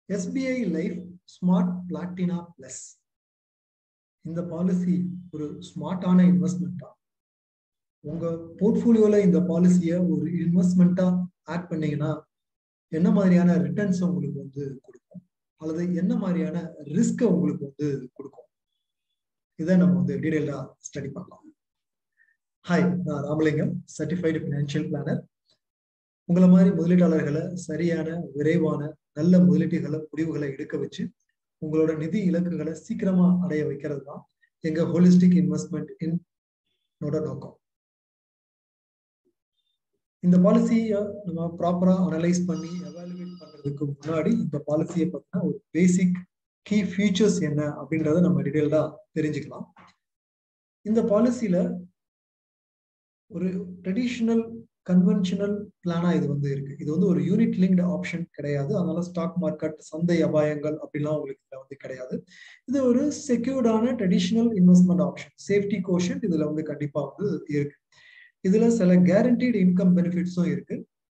SBI life smart platina plus இந்த policy ஒரு ஸ்மார்ட்டான இன்வெஸ்ட்மெண்ட்டா உங்க போர்ட்ஃபோலியோல இந்த பாலிசியை ஒரு இன்வெஸ்ட்மெண்ட்டா ஆட் பண்ணீங்கன்னா என்ன மாதிரியான ரிட்டர்ன்ஸ் உங்களுக்கு வந்து கொடுக்கும் அல்லது என்ன மாதிரியான ரிஸ்க் உங்களுக்கு வந்து கொடுக்கும் இதை நம்ம வந்து டீடைல்டா ஸ்டடி பண்ணலாம் ஹாய் நான் ராமலிங்கம் சர்டிஃபைடு ஃபினான்ஷியல் பிளானர் உங்களை மாதிரி முதலீட்டாளர்களை சரியான விரைவான நல்ல முதலீட்டுகளை முடிவுகளை எடுக்க வச்சு உங்களோட நிதி இலக்குகளை சீக்கிரமா அடைய வைக்கிறது தான் எங்க ஹோலிஸ்டிக் இன்வெஸ்ட்மெண்ட் இன்னோட நோக்கம் இந்த பாலிசியை நம்ம ப்ராப்பரா அனலைஸ் பண்ணி எவாலுவேட் பண்றதுக்கு முன்னாடி இந்த பாலிசியை பத்தின ஒரு பேசிக் கீ ஃபியூச்சர்ஸ் என்ன அப்படின்றத நம்ம டீடைல்டா தெரிஞ்சுக்கலாம் இந்த பாலிசியில ஒரு ட்ரெடிஷ்னல் கன்வென்ஷனல் பிளானா இது வந்து இருக்கு இது வந்து ஒரு யூனிட் லிங்க்டு ஆப்ஷன் கிடையாது அதனால ஸ்டாக் மார்க்கெட் சந்தை அபாயங்கள் அப்படிலாம் உங்களுக்கு இதுல வந்து கிடையாது இது ஒரு செக்யூர்டான traditional investment option safety caution இதுல வந்து கண்டிப்பா வந்து இருக்கு இதுல சில கேரண்டீடு இன்கம் பெனிஃபிட்ஸும் இருக்கு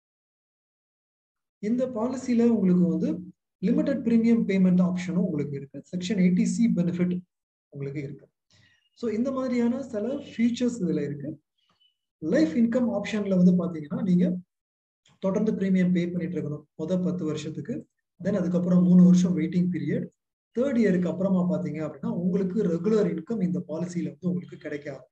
இந்த பாலிசியில உங்களுக்கு வந்து லிமிடெட் பிரீமியம் பேமெண்ட் ஆப்ஷனும் உங்களுக்கு இருக்கு செக்ஷன் எயிட்டி சி பெனிஃபிட் உங்களுக்கு இருக்கு ஸோ இந்த மாதிரியான சில ஃபீச்சர்ஸ் இதுல இருக்கு லைஃப் இன்கம் ஆப்ஷன்ல வந்து பாத்தீங்கன்னா நீங்க தொடர்ந்து பிரீமியம் பே பண்ணிட்டு இருக்கணும் மொதல் பத்து வருஷத்துக்கு தென் அதுக்கப்புறம் மூணு வருஷம் வெயிட்டிங் பீரியட் தேர்ட் இயருக்கு அப்புறமா பாத்தீங்க அப்படின்னா உங்களுக்கு ரெகுலர் இன்கம் இந்த பாலிசியில வந்து உங்களுக்கு கிடைக்க ஆரம்பிக்கும்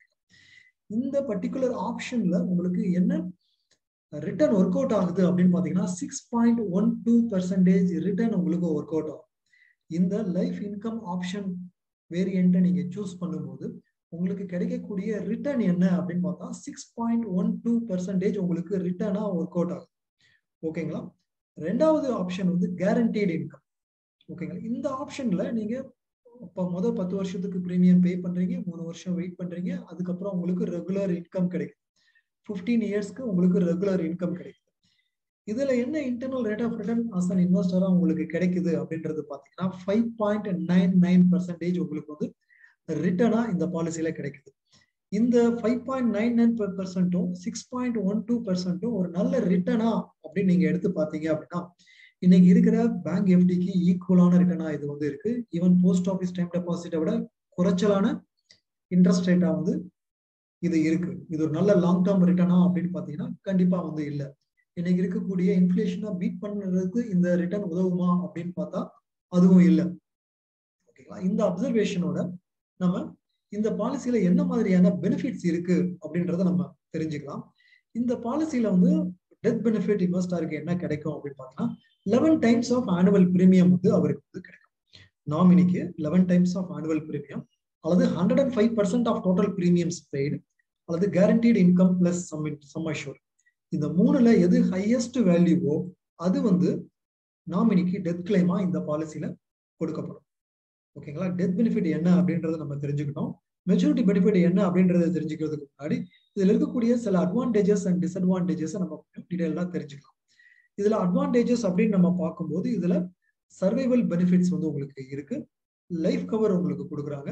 இந்த பர்டிகுலர் ஆப்ஷன்ல உங்களுக்கு என்ன ரிட்டர்ன் ஒர்க் அவுட் ஆகுது அப்படின்னு பாத்தீங்கன்னா six point one two percentage return உங்களுக்கு ஒர்க் அவுட் ஆகும் இந்த லைஃப் இன்கம் ஆப்ஷன் வேரியண்ட்டை நீங்க சூஸ் பண்ணும்போது உங்களுக்கு கிடைக்கக்கூடிய ரிட்டர்ன் என்ன அப்படின்னு பார்த்தா six point one two percentage உங்களுக்கு ரிட்டர்னா ஒர்க் அவுட் ஆகுது ஓகேங்களா ரெண்டாவது ஆப்ஷன் வந்து கேரண்டீடு இன்கம் ஓகேங்களா இந்த ஆப்ஷன்ல நீங்க இப்போ மொதல் பத்து வருஷத்துக்கு ப்ரீமியம் பே பண்றீங்க மூணு வருஷம் வெயிட் பண்றீங்க அதுக்கப்புறம் உங்களுக்கு ரெகுலர் இன்கம் கிடைக்குது ஃபிஃப்டீன் இயர்ஸ்க்கு உங்களுக்கு ரெகுலர் இன்கம் கிடைக்குது இதுல என்ன internal rate of return as an இன்வெஸ்டரா உங்களுக்கு கிடைக்குது அப்படின்றது பாத்தீங்கன்னா five point nine nine percentage உங்களுக்கு வந்து ரிட்டர்னா இந்த பாலிசியில கிடைக்குது இந்த ஃபைவ் பாயிண்ட் நைன் நைன் பர்சன்ட்டும் சிக்ஸ் பாயிண்ட் ஒன் டூ பர்சன்ட்டும் ஒரு நல்ல ரிட்டர்னா அப்படின்னு நீங்க எடுத்து பாத்தீங்க அப்படின்னா இன்னைக்கு இருக்கிற பேங்க் எஃப்டிக்கு ஈக்குவலான ரிட்டர்னா இது வந்து இருக்கு ஈவன் போஸ்ட் ஆஃபீஸ் டைம் டெபாசிட்டை விட குறைச்சலான இன்ட்ரெஸ்ட் ரேட்டா வந்து இது இருக்கு இது ஒரு நல்ல லாங் டேர்ம் ரிட்டர்னா அப்படின்னு பாத்தீங்கன்னா கண்டிப்பா வந்து இல்லை இன்னைக்கு இருக்கக்கூடிய இன்ஃபிளேஷனை பீட் பண்ணுறதுக்கு இந்த ரிட்டர்ன் உதவுமா அப்படின்னு பார்த்தா அதுவும் இல்லை ஓகேங்களா இந்த அப்சர்வேஷனோட நம்ம இந்த பாலிசியில என்ன மாதிரியான பெனிஃபிட்ஸ் இருக்கு அப்படின்றத நம்ம தெரிஞ்சுக்கலாம் இந்த பாலிசியில வந்து டெத் பெனிஃபிட் இன்வெஸ்டருக்கு என்ன கிடைக்கும் அப்படின்னு பார்த்தீங்கன்னா eleven times of annual premium வந்து அவருக்கு வந்து கிடைக்கும் நாமினிக்கு eleven times of annual premium அல்லது hundred and five percent of total premiums paid அல்லது guaranteed income plus sum sum assured இந்த மூணுல எது ஹையஸ்ட் வேல்யூவோ அது வந்து நாமினிக்கு டெத் கிளைமா இந்த பாலிசியில கொடுக்கப்படும் ஓகேங்களா டெத் பெனிஃபிட் என்ன அப்படின்றத நம்ம தெரிஞ்சுக்கணும் மெச்சூரிட்டி பெனிஃபிட் என்ன அப்படின்றத தெரிஞ்சுக்கிறதுக்கு முன்னாடி இதுல இருக்கக்கூடிய சில அட்வான்டேஜஸ் அண்ட் டிஸ்அட்வான்டேஜஸ் நம்ம டீடைலா தெரிஞ்சுக்கலாம் இதுல அட்வான்டேஜஸ் அப்படின்னு நம்ம பார்க்கும்போது இதுல சர்வைவல் பெனிஃபிட்ஸ் வந்து உங்களுக்கு இருக்கு லைஃப் கவர் உங்களுக்கு கொடுக்குறாங்க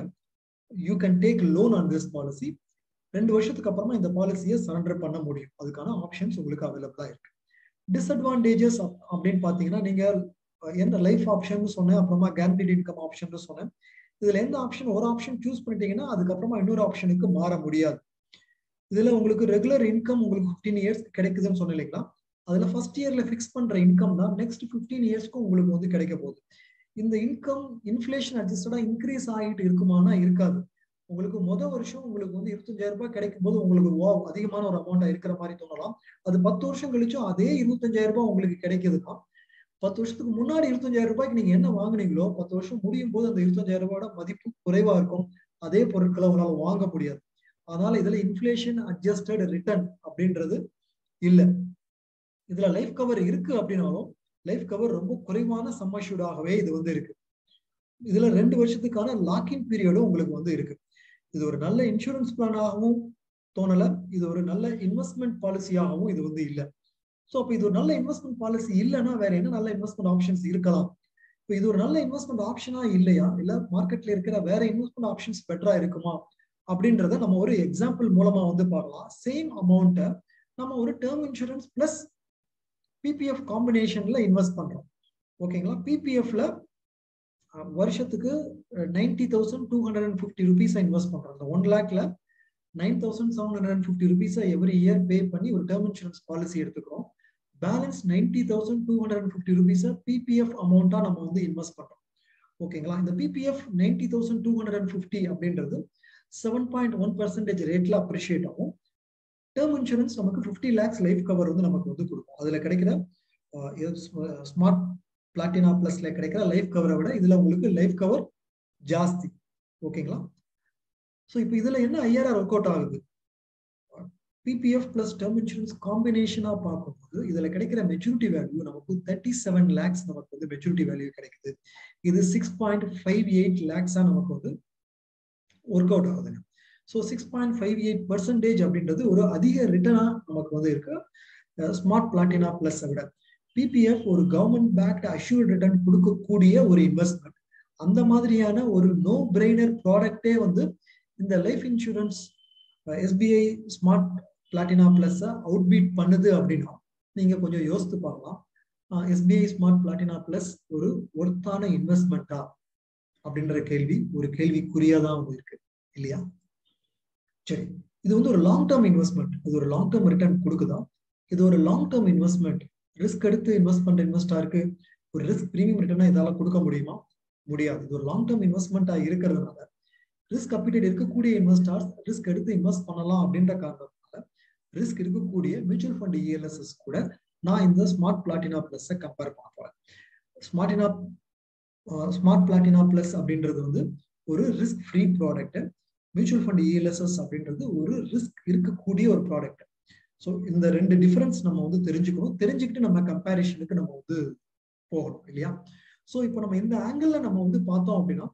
you can take loan on this policy ரெண்டு வருஷத்துக்கு அப்புறமா இந்த பாலிசியை சரண்டர் பண்ண முடியும் அதுக்கான ஆப்ஷன்ஸ் உங்களுக்கு அவைலபிளா இருக்கு டிஸ்அட்வான்டேஜஸ் அப்படின்னு பாத்தீங்கன்னா நீங்க என்ன லைஃப் ஆப்ஷன் சொன்னேன் அப்புறமா கேரண்டீட் இன்கம் ஆப்ஷன் சொன்னேன் இதுல எந்த ஆப்ஷன் ஒரு ஆப்ஷன் சூஸ் பண்ணிட்டீங்கன்னா அதுக்கப்புறமா இன்னொரு ஆப்ஷனுக்கு மாற முடியாது இதுல உங்களுக்கு ரெகுலர் இன்கம் உங்களுக்கு ஃபிஃப்டீன் இயர்ஸ் கிடைக்குதுன்னு சொன்ன இல்லைங்களா அதுல ஃபர்ஸ்ட் இயர்ல ஃபிக்ஸ் பண்ற இன்கம் தான் நெக்ஸ்ட் ஃபிஃப்டீன் இயர்ஸ்க்கும் உங்களுக்கு வந்து கிடைக்க போகுது இந்த இன்கம் இன்ஃபிளேஷன் அட்ஜஸ்டடா இன்க்ரீஸ் ஆகிட்டு இருக்குமானா இருக்காது உங்களுக்கு முதல் வருஷம் உங்களுக்கு வந்து இருபத்தஞ்சாயிரம் ரூபாய் கிடைக்கும் போது உங்களுக்கு வா அதிகமான ஒரு அமௌண்டா இருக்கிற மாதிரி தோணலாம் அது பத்து வருஷம் கழிச்சும் அதே இருபத்தஞ்சாயிரம் ரூபாய் உங்களுக்கு கிடைக்குதுன்னா பத்து வருஷத்துக்கு முன்னாடி இருபத்தஞ்சாயிரம் ரூபாய்க்கு நீங்க என்ன வாங்குனீங்களோ பத்து வருஷம் முடியும் போது அந்த இருபத்தஞ்சாயிரம் ரூபாயோட மதிப்பு குறைவா இருக்கும் அதே பொருட்களை உங்களால வாங்க முடியாது அதனால இதுல இன்ஃபிளேஷன் அட்ஜஸ்டட் ரிட்டர்ன் அப்படின்றது இல்லை இதுல லைஃப் கவர் இருக்கு அப்படின்னாலும் லைஃப் கவர் ரொம்ப குறைவான சம்மஷூடாகவே இது வந்து இருக்கு இதுல ரெண்டு வருஷத்துக்கான லாக்இன் பீரியடும் உங்களுக்கு வந்து இருக்கு இது ஒரு நல்ல இன்சூரன்ஸ் பிளானாகவும் தோணல இது ஒரு நல்ல இன்வெஸ்ட்மெண்ட் பாலிசியாகவும் இது வந்து இல்லை ஸோ அப்போ இது ஒரு நல்ல இன்வெஸ்ட்மெண்ட் பாலிசி இல்லைன்னா வேற என்ன நல்ல இன்வெஸ்ட்மெண்ட் ஆப்ஷன்ஸ் இருக்கலாம் இப்போ இது ஒரு நல்ல இன்வெஸ்ட்மெண்ட் ஆப்ஷனா இல்லையா இல்ல மார்க்கெட்ல இருக்கிற வேற இன்வெஸ்ட்மெண்ட் ஆப்ஷன்ஸ் பெட்டரா இருக்குமா அப்படின்றத நம்ம ஒரு எக்ஸாம்பிள் மூலமா வந்து பார்க்கலாம் சேம் அமௌண்ட்டை நம்ம ஒரு டேர்ம் இன்சூரன்ஸ் பிளஸ் பிபிஎஃப் காம்பினேஷன்ல இன்வெஸ்ட் பண்றோம் ஓகேங்களா பிபிஎஃப்ல வருஷத்துக்கு ninety thousand two hundred and fifty rupees invest பண்றோம் அந்த ஒன் லேக்ல nine thousand seven hundred and fifty ருபீஸை எவ்ரி இயர் பே பண்ணி ஒரு டேர்ம் இன்சூரன்ஸ் பாலிசி எடுத்துக்கிறோம் balance ninety thousand two hundred and fifty ருபீஸை பிபிஎஃப் அமௌண்ட்டா நம்ம வந்து இன்வெஸ்ட் பண்றோம் ஓகேங்களா இந்த PPF ninety thousand two hundred and fifty அப்படின்றது செவன் பாயிண்ட் ஒன் பர்சன்டேஜ் ரேட்ல அப்ரிஷியேட் ஆகும் டேர்ம் இன்சூரன்ஸ் நமக்கு ஃபிஃப்டி லேக்ஸ் லைஃப் கவர் வந்து நமக்கு வந்து கொடுக்கும் அதுல கிடைக்கிற ஸ்மார்ட் பிளாட்டினா பிளஸ்ல கிடைக்கிற லைஃப் கவரை விட இதுல உங்களுக்கு லைஃப் கவர் ஜாஸ்தி ஓகேங்களா ஸோ இப்போ இதுல என்ன ஐஆர்ஆர் ஒர்க் அவுட் ஆகுது பிபிஎஃப் பிளஸ் டேர்ம் இன்சூரன்ஸ் காம்பினேஷனா பார்க்கும்போது இதுல கிடைக்கிற மெச்சூரிட்டி வேல்யூ நமக்கு தேர்ட்டி செவன் லேக்ஸ் நமக்கு வந்து மெச்சூரிட்டி வேல்யூ கிடைக்குது இது சிக்ஸ் பாயிண்ட் ஃபைவ் எயிட் லேக்ஸா நமக்கு வந்து ஒர்க் அவுட் ஆகுதுங்க so six point five eight percentage அப்படின்றது ஒரு அதிக ரிட்டர்னா நமக்கு வந்து இருக்கு ஸ்மார்ட் பிளாட்டினா பிளஸ் விட பிபிஎஃப் ஒரு கவர்மெண்ட் பேக்ட் அஷ்யூர்ட் ரிட்டர்ன் கொடுக்கக்கூடிய ஒரு இன்வெஸ்ட்மெண்ட் அந்த மாதிரியான ஒரு நோ பிரெய்னர் ப்ராடக்டே வந்து இந்த life insurance SBI smart platina plus out beat பண்ணுது அப்படின்னா நீங்க கொஞ்சம் யோசித்து பார்க்கலாம் எஸ்பிஐ ஸ்மார்ட் பிளாட்டினா பிளஸ் ஒரு ஒர்த்தான இன்வெஸ்ட்மெண்ட்டா அப்படின்ற கேள்வி ஒரு கேள்விக்குறியா தான் வந்து இருக்கு இல்லையா சரி இது வந்து ஒரு லாங் டேர்ம் இன்வெஸ்ட்மெண்ட் இது ஒரு லாங் டேர்ம் ரிட்டர்ன் கொடுக்குதா இது ஒரு லாங் டேர்ம் இன்வெஸ்ட்மெண்ட் ரிஸ்க் எடுத்து இன்வெஸ்ட் பண்ற இன்வெஸ்டாருக்கு ஒரு ரிஸ்க் பிரீமியம் ரிட்டர்னா இதால கொடுக்க முடியுமா முடியாது இது ஒரு லாங் டேர்ம் இன்வெஸ்ட்மெண்ட்டா இருக்கிறதுனால ரிஸ்க் அப்பிடேட் இருக்கக்கூடிய இன்வெஸ்டர்ஸ் ரிஸ்க் எடுத்து இன்வெஸ்ட் பண்ணலாம் அப்படின்ற காரணத்தினால ரிஸ்க் இருக்கக்கூடிய மியூச்சுவல் ஃபண்ட் இஎல்எஸ்எஸ் கூட நான் இந்த ஸ்மார்ட் பிளாட்டினா பிளஸ் கம்பேர் பண்ண போறேன் ஸ்மார்டினா ஸ்மார்ட் பிளாட்டினா பிளஸ் அப்படின்றது வந்து ஒரு risk free product mutual fund ELSS அப்படின்றது ஒரு ரிஸ்க் இருக்கக்கூடிய ஒரு ப்ராடக்ட் ஸோ இந்த ரெண்டு டிஃபரன்ஸ் நம்ம வந்து தெரிஞ்சுக்கணும் தெரிஞ்சுக்கிட்டு நம்ம கம்பேரிஷனுக்கு நம்ம வந்து போகணும் இல்லையா ஸோ இப்போ நம்ம இந்த ஆங்கிள் நம்ம வந்து பார்த்தோம் அப்படின்னா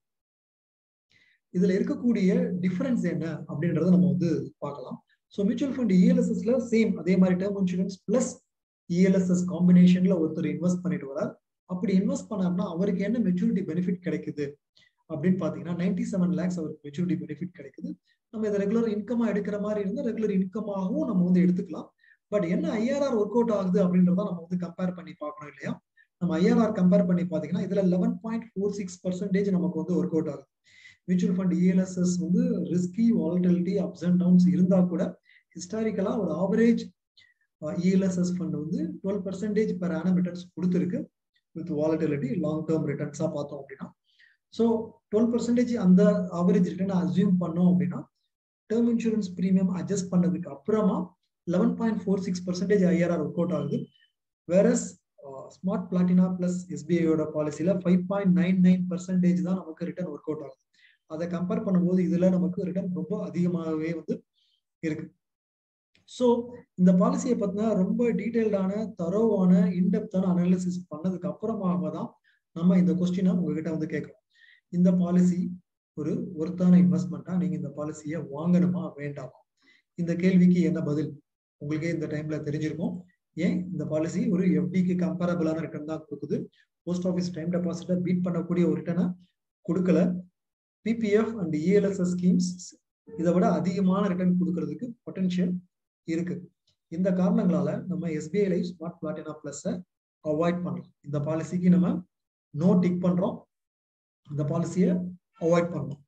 இதுல இருக்கக்கூடிய டிஃபரன்ஸ் என்ன அப்படின்றத நம்ம வந்து பார்க்கலாம் ஸோ மியூச்சுவல் ஃபண்ட் இஎல்எஸ்எஸ்ல சேம் அதே மாதிரி டேர்ம் இன்சூரன்ஸ் பிளஸ் இஎல்எஸ்எஸ் காம்பினேஷன்ல ஒருத்தர் இன்வெஸ்ட் பண்ணிட்டு வரார் அப்படி இன்வெஸ்ட் பண்ணார்னா அவருக்கு என்ன மெச்சூரிட்டி பெனிஃபிட் கிடைக்குது அப்படின்னு பாத்தீங்கன்னா நைன்டி செவன் லேக்ஸ் அவருக்கு மெச்சூரிட்டி பெனிஃபிட் கிடைக்குது நம்ம இதை ரெகுலர் இன்கமா எடுக்கிற மாதிரி இருந்தால் ரெகுலர் இன்கமாகவும் நம்ம வந்து எடுத்துக்கலாம் பட் என்ன ஐஆர்ஆர் ஒர்க் அவுட் ஆகுது அப்படின்றத நம்ம வந்து கம்பேர் பண்ணி பார்க்கணும் இல்லையா நம்ம ஐஆர்ஆர் கம்பேர் பண்ணி பார்த்தீங்கன்னா இதுல eleven point four six percentage நமக்கு வந்து ஒர்க் அவுட் ஆகுது மியூச்சுவல் ஃபண்ட் இஎல்எஸ்எஸ் வந்து risky volatility ups and downs இருந்தா கூட ஹிஸ்டாரிக்கலா ஒரு ஆவரேஜ் இஎல்எஸ்எஸ் ஃபண்ட் வந்து twelve percentage per annum returns கொடுத்துருக்கு வித் வாலட்டிலிட்டி லாங் டேர்ம் ரிட்டர்ன்ஸா பார்த்தோம் அப்படின்னா ஸோ டுவெல் பர்சன்டேஜ் அந்த ஆவரேஜ் ரிட்டர்ன் அசியூம் பண்ணோம் அப்படின்னா டேர்ம் இன்சூரன்ஸ் ப்ரீமியம் அட்ஜஸ்ட் பண்ணதுக்கு அப்புறமா eleven point four six percentage IRR work out ஆகுது வேறஸ் ஸ்மார்ட் பிளாட்டினா பிளஸ் எஸ்பிஐயோட பாலிசியில five point nine nine percentage தான் நமக்கு ரிட்டர்ன் ஒர்க் அவுட் ஆகுது அதை கம்பேர் பண்ணும்போது இதுல நமக்கு ரிட்டர்ன் ரொம்ப அதிகமாகவே வந்து இருக்கு ஸோ இந்த பாலிசியை பார்த்தீங்கன்னா ரொம்ப டீட்டெயில்டான தரோவான இன்டெப்தான அனாலிசிஸ் பண்ணதுக்கு அப்புறமாக தான் நம்ம இந்த கொஸ்டினை உங்ககிட்ட வந்து கேட்கணும் இந்த பாலிசி ஒரு ஒருத்தான இன்வெஸ்ட்மெண்ட்டா நீங்க இந்த பாலிசியை வாங்கணுமா வேண்டாமா இந்த கேள்விக்கு என்ன பதில் உங்களுக்கே இந்த டைம்ல தெரிஞ்சிருக்கும் ஏன் இந்த பாலிசி ஒரு எஃப்டிக்கு கம்பேரபிளான ரிட்டர்ன் தான் கொடுக்குது போஸ்ட் ஆஃபீஸ் டைம் டெபாசிட்டை பீட் பண்ணக்கூடிய ஒரு ரிட்டர்னை கொடுக்கல பிபிஎஃப் அண்ட் இஎல்எஸ்எஸ் ஸ்கீம்ஸ் இதை விட அதிகமான ரிட்டர்ன் கொடுக்கறதுக்கு பொட்டன்ஷியல் இருக்கு இந்த காரணங்களால நம்ம SBI life smart platina plus avoid பண்ணலாம் இந்த பாலிசிக்கு நம்ம நோ டிக் பண்றோம் இந்த பாலிசியை அவாய்ட் பண்ணலாம்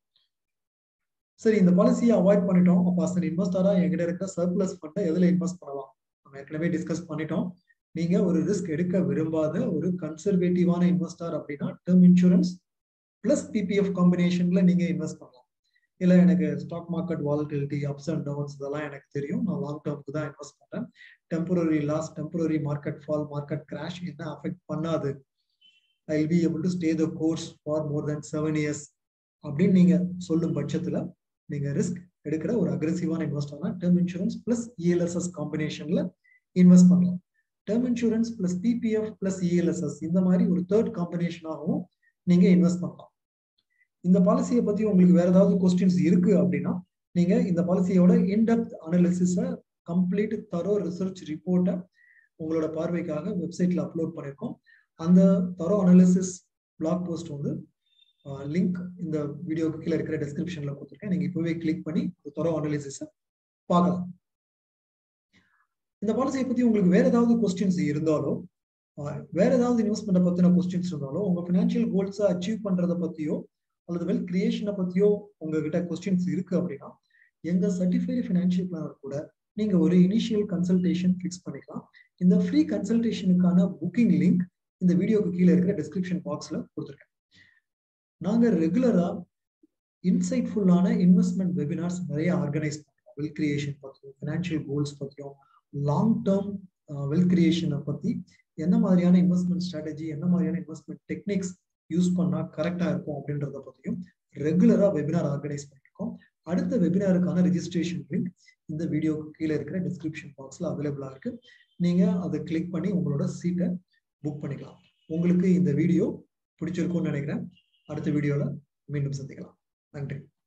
சரி இந்த பாலிசியை அவாய்ட் பண்ணிட்டோம் அப்போ அஸ் இன்வெஸ்டரா எங்கிட்ட இருக்கிற சர்ப்ளஸ் ஃபண்டை எதுல இன்வெஸ்ட் பண்ணலாம் நம்ம ஏற்கனவே டிஸ்கஸ் பண்ணிட்டோம் நீங்க ஒரு ரிஸ்க் எடுக்க விரும்பாத ஒரு கன்சர்வேட்டிவான இன்வெஸ்டர் அப்படின்னா டேர்ம் இன்சூரன்ஸ் பிளஸ் பிபிஎஃப் காம்பினேஷன்ல நீங்க இன்வெஸ்ட் பண்ணலாம் இல்ல எனக்கு stock market volatility ups and downs இதெல்லாம் எனக்கு தெரியும் நான் லாங் டேர்முக்கு தான் இன்வெஸ்ட் பண்றேன் temporary loss temporary market fall market crash என்ன அஃபெக்ட் பண்ணாது I will be able to stay the course for more than seven years அப்படின்னு நீங்க சொல்லும் பட்சத்துல நீங்க ரிஸ்க் எடுக்கிற ஒரு அக்ரெசிவான இன்வெஸ்டர்னா டேர்ம் இன்சூரன்ஸ் பிளஸ் இஎல்எஸ்எஸ் காம்பினேஷன்ல இன்வெஸ்ட் பண்ணலாம் term insurance plus PPF plus ELSS இந்த மாதிரி ஒரு தேர்ட் காம்பினேஷனாகவும் நீங்க இன்வெஸ்ட் பண்ணலாம் இந்த பாலிசியை பத்தி உங்களுக்கு வேற ஏதாவது கொஸ்டின்ஸ் இருக்கு அப்படின்னா நீங்க இந்த பாலிசியோட in depth analysis complete thorough research ரிப்போர்ட்டை உங்களோட பார்வைக்காக வெப்சைட்ல அப்லோட் பண்ணிருக்கோம் அந்த தரோ அனாலிசிஸ் பிளாக் போஸ்ட் வந்து லிங்க் இந்த வீடியோக்கு கீழே இருக்கிற டிஸ்கிரிப்ஷன்ல கொடுத்துருக்கேன் நீங்க இப்பவே கிளிக் பண்ணி தரோ அனாலிசிஸ பார்க்கலாம் இந்த பாலிசியை பத்தி உங்களுக்கு வேற ஏதாவது கொஸ்டின்ஸ் இருந்தாலோ வேற ஏதாவது இன்வெஸ்ட்மெண்ட்டை பத்தின கொஸ்டின்ஸ் இருந்தாலும் உங்க ஃபினான்ஷியல் கோல்ஸை அச்சீவ் பண்றதை பத்தியோ அல்லது வெல் கிரியேஷனை பத்தியோ உங்ககிட்ட கொஸ்டின்ஸ் இருக்கு அப்படின்னா எங்க சர்டிஃபைடு ஃபினான்ஷியல் பிளானர் கூட நீங்க ஒரு இனிஷியல் கன்சல்டேஷன் ஃபிக்ஸ் பண்ணிக்கலாம் இந்த ஃப்ரீ கன்சல்டேஷனுக்கான புக்கிங் லிங்க் இந்த வீடியோக்கு கீழே இருக்கிற டிஸ்கிரிப்ஷன் பாக்ஸ்ல கொடுத்துருக்கேன் நாங்க ரெகுலரா இன்சைட்ஃபுல்லான இன்வெஸ்ட்மெண்ட் வெபினார்ஸ் நிறைய ஆர்கனைஸ் பண்ணுறோம் வெல் கிரியேஷன் பற்றியும் ஃபினான்ஷியல் கோல்ஸ் பற்றியும் லாங் டேர்ம் வெல் கிரியேஷனை பற்றி என்ன மாதிரியான இன்வெஸ்ட்மெண்ட் ஸ்ட்ராட்டஜி என்ன மாதிரியான இன்வெஸ்ட்மெண்ட் டெக்னிக்ஸ் யூஸ் பண்ணால் கரெக்டாக இருக்கும் அப்படின்றத பற்றியும் ரெகுலராக வெபினார் ஆர்கனைஸ் பண்ணியிருக்கோம் அடுத்த வெபினாருக்கான ரெஜிஸ்ட்ரேஷன் லிங்க் இந்த வீடியோக்கு கீழே இருக்கிற டிஸ்கிரிப்ஷன் பாக்ஸில் அவைலபிளாக இருக்கு நீங்கள் அதை கிளிக் பண்ணி உங்களோட சீட்டை புக் பண்ணிக்கலாம் உங்களுக்கு இந்த வீடியோ பிடிச்சிருக்கும்னு நினைக்கிறேன் அடுத்த வீடியோவில் மீண்டும் சந்திக்கலாம் நன்றி